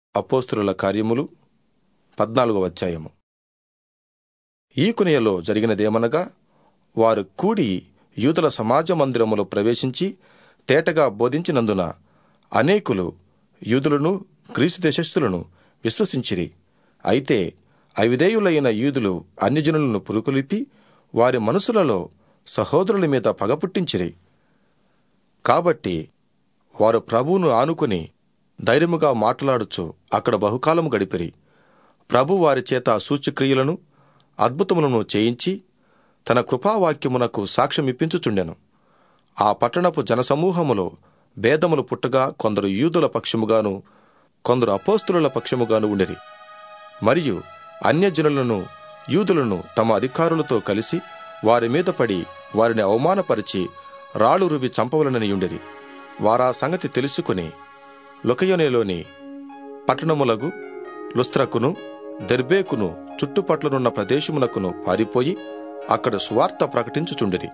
అపోస్తుల కార్యములు పద్నాలుగవ అధ్యాయము ఈ కునియలో జరిగినదేమనగా వారు కూడి యూదుల సమాజ మందిరములో ప్రవేశించి తేటగా బోధించినందున అనేకులు యూదులను గ్రీసు దేశస్థులను విశ్వసించిరి అయితే అవిధేయులైన యూదులు అన్యజనులను పురుకొలిపి వారి మనసులలో సహోదరుల మీద పగ పుట్టించిరి కాబట్టి వారు ప్రభువును ఆనుకుని ధైర్యముగా మాట్లాడుచు అక్కడ బహుకాలము గడిపిరి ప్రభు వారి చేత సూచక్రియలను అద్భుతములను చేయించి తన కృపావాక్యమునకు సాక్ష్యమిప్పించుచుండెను ఆ పట్టణపు జనసమూహములో భేదములు పుట్టగా కొందరు యూదుల పక్షముగాను కొందరు అపోస్తుల పక్షముగాను ఉండిరి మరియు అన్యజనులను యూదులను తమ అధికారులతో కలిసి వారి మీద పడి వారిని అవమానపరిచి రాళ్ళు రువి చంపవలనని ఉండిరి వారా సంగతి తెలుసుకుని లొకయోనేలోని పట్టణములగు లుస్త్రకును దెర్బేకును చుట్టుపట్లనున్న ప్రదేశమునకును పారిపోయి అక్కడ సువార్త ప్రకటించుచుండిరి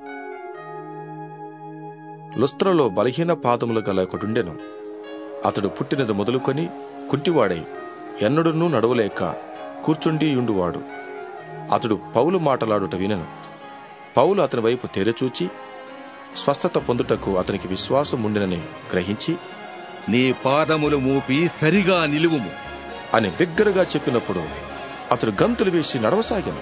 లుస్త్రలో బలహీన పాదములు గల ఒకడుండెను అతడు పుట్టినది మొదలుకొని కుంటివాడై ఎన్నడునూ నడవలేక కూర్చుండి యుండువాడు అతడు పౌలు మాటలాడుట వినెను పౌలు అతని వైపు తెరచూచి స్వస్థత పొందుటకు అతనికి విశ్వాసం ఉండినని గ్రహించి నీ పాదములు మోపి సరిగా నిలువుము అని బిగ్గరగా చెప్పినప్పుడు అతడు గంతులు వేసి నడవసాగాను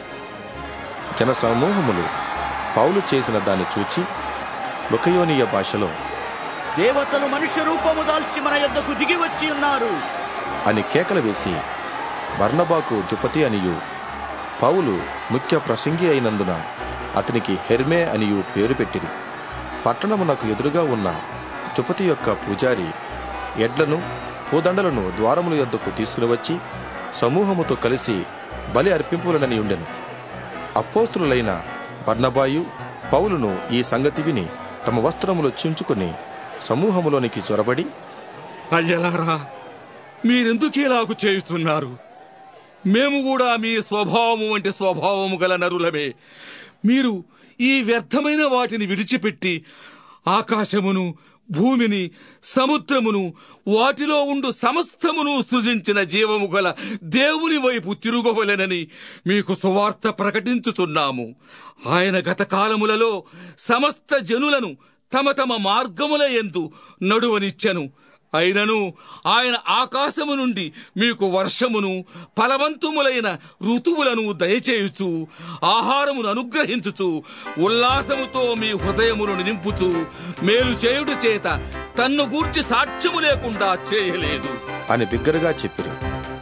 జన సమూహములు పౌలు చేసిన దాన్ని చూచి లుకయోనియ భాషలో దేవతలు మనుష్య రూపము దాల్చి మన యొద్దకు దిగి వచ్చి ఉన్నారు అని కేకలు వేసి బర్నబాకు దుపతి అనియు పౌలు ముఖ్య ప్రసంగి అయినందున అతనికి హెర్మే అనియు పేరు పెట్టిరి పట్టణమునకు ఎదురుగా ఉన్న దుపతి యొక్క పూజారి ఎడ్లను పూదండలను ద్వారముల యొద్దకు తీసుకుని వచ్చి సమూహముతో కలిసి బలి అర్పింపులనని ఉండెను అపోస్తులైన బర్నబాయు పౌలును ఈ సంగతి విని తమ వస్త్రములు చించుకుని సమూహములోనికి చొరబడి అయ్యలారా మీరెందుకు ఇలాగు చేయుతున్నారు మేము కూడా మీ స్వభావము వంటి స్వభావము గల నరులమే మీరు ఈ వ్యర్థమైన వాటిని విడిచిపెట్టి ఆకాశమును భూమిని సముద్రమును వాటిలో ఉండు సమస్తమును సృజించిన జీవము గల దేవుని వైపు తిరుగవలెనని మీకు సువార్త ప్రకటించుచున్నాము ఆయన గత కాలములలో సమస్త జనులను తమ తమ మార్గముల ఎందు నడువనిచ్చెను అయినను ఆయన ఆకాశము నుండి మీకు వర్షమును ఫలవంతుములైన ఋతువులను దయచేయుచు ఆహారమును అనుగ్రహించుచు ఉల్లాసముతో మీ హృదయములను నింపుచు మేలు చేయుట చేత తన్ను గూర్చి సాక్ష్యము లేకుండా చేయలేదు అని బిగ్గరగా చెప్పిరి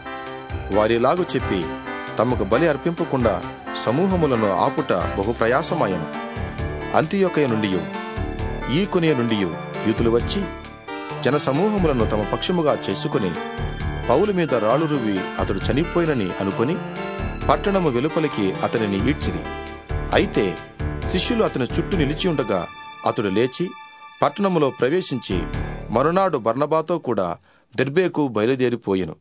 వారిలాగు చెప్పి తమకు బలి అర్పింపకుండా సమూహములను ఆపుట బహు ప్రయాసమాయను అంత్యొకయ నుండి ఈ కొనియ నుండి యూతులు వచ్చి జన సమూహములను తమ పక్షముగా చేసుకుని పౌలు మీద రాళ్ళు రువి అతడు చనిపోయినని అనుకుని పట్టణము వెలుపలికి అతనిని ఈడ్చిరి అయితే శిష్యులు అతని చుట్టూ నిలిచి ఉండగా అతడు లేచి పట్టణములో ప్రవేశించి మరునాడు బర్నబాతో కూడా దెర్బేకు బయలుదేరిపోయెను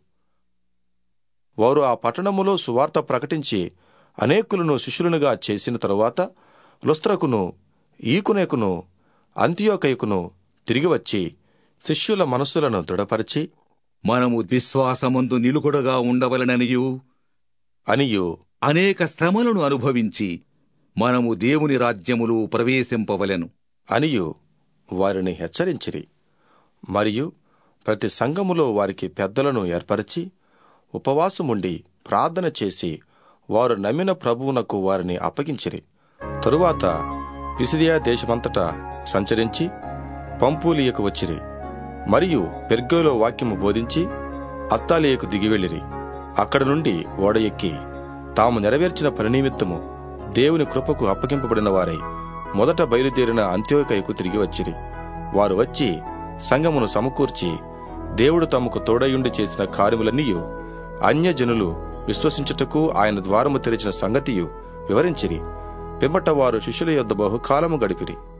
వారు ఆ పట్టణములో సువార్త ప్రకటించి అనేకులను శిష్యులనుగా చేసిన తరువాత లుస్త్రకును ఈకునేకును అంత్యోకైకును తిరిగి వచ్చి శిష్యుల మనస్సులను దృఢపరిచి మనము విశ్వాసమందు నిలుగుడగా ఉండవలననియు అనియు అనేక శ్రమలను అనుభవించి మనము దేవుని రాజ్యములో ప్రవేశింపవలెను అనియు వారిని హెచ్చరించిరి మరియు ప్రతి సంఘములో వారికి పెద్దలను ఏర్పరిచి ఉపవాసముండి ప్రార్థన చేసి వారు నమ్మిన ప్రభువునకు వారిని అప్పగించిరి తరువాత పిసిదియా దేశమంతటా సంచరించి పంపూలియకు వచ్చిరి మరియు పెర్గోలో వాక్యము బోధించి అత్తాలియకు దిగివెళ్ళిరి అక్కడ నుండి ఓడ ఎక్కి తాము నెరవేర్చిన పని నిమిత్తము దేవుని కృపకు అప్పగింపబడిన వారై మొదట బయలుదేరిన అంత్యోకయకు తిరిగి వచ్చిరి వారు వచ్చి సంగమును సమకూర్చి దేవుడు తమకు తోడయుండి చేసిన కార్యములన్నీయు అన్యజనులు విశ్వసించుటకు ఆయన ద్వారము తెరిచిన సంగతియు వివరించిరి పిమ్మట వారు శిష్యుల యొద్ద బహుకాలము గడిపిరి